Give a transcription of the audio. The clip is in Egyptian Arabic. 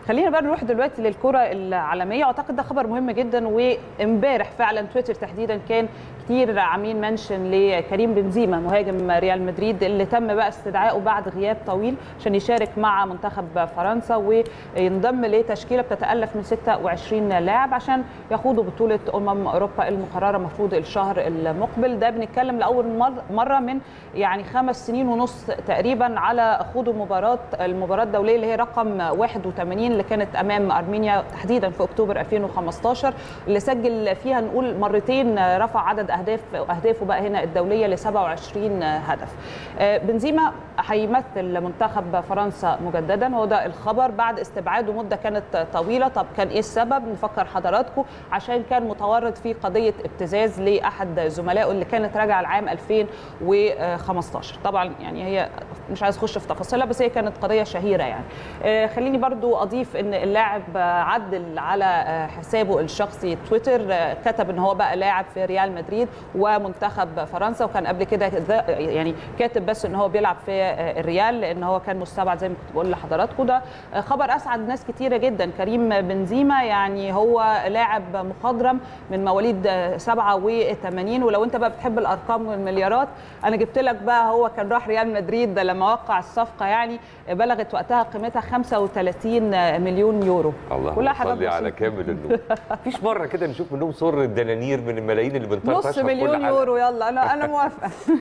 خلينا بقى نروح دلوقتي للكره العالميه اعتقد ده خبر مهم جدا وامبارح فعلا تويتر تحديدا كان كتير عاملين منشن لكريم بنزيما مهاجم ريال مدريد اللي تم بقى استدعائه بعد غياب طويل عشان يشارك مع منتخب فرنسا وينضم لتشكيله بتتالف من 26 لاعب عشان يخوضوا بطوله امم اوروبا المقرره المفروض الشهر المقبل ده بنتكلم لاول مره من يعني خمس سنين ونص تقريبا على خوض مباراه المباراه الدوليه اللي هي رقم 81 اللي كانت امام ارمينيا تحديدا في اكتوبر 2015 اللي سجل فيها نقول مرتين رفع عدد اهداف اهدافه بقى هنا الدوليه ل 27 هدف. بنزيما هيمثل منتخب فرنسا مجددا هو ده الخبر بعد استبعاده مده كانت طويله طب كان ايه السبب؟ نفكر حضراتكم عشان كان متورط في قضيه ابتزاز لاحد زملائه اللي كانت راجعه العام 2015 طبعا يعني هي مش عايز اخش في تفاصيلها بس هي كانت قضيه شهيره يعني خليني برضو اضيف ان اللاعب عدل على حسابه الشخصي تويتر كتب ان هو بقى لاعب في ريال مدريد ومنتخب فرنسا وكان قبل كده يعني كاتب بس ان هو بيلعب في الريال لان هو كان مستبعد زي ما كنت بقول لحضراتكم ده خبر اسعد ناس كتيره جدا كريم بنزيما يعني هو لاعب مخضرم من مواليد 87 ولو انت بقى بتحب الارقام والمليارات انا جبت لك بقى هو كان راح ريال مدريد لما وقع الصفقه يعني بلغت وقتها قيمتها 35 مليون يورو الله صلي على كامل النور مفيش مره كده نشوف منهم صور الدنانير من الملايين اللي بنطرطشها نص مليون يورو يلا انا انا موافقه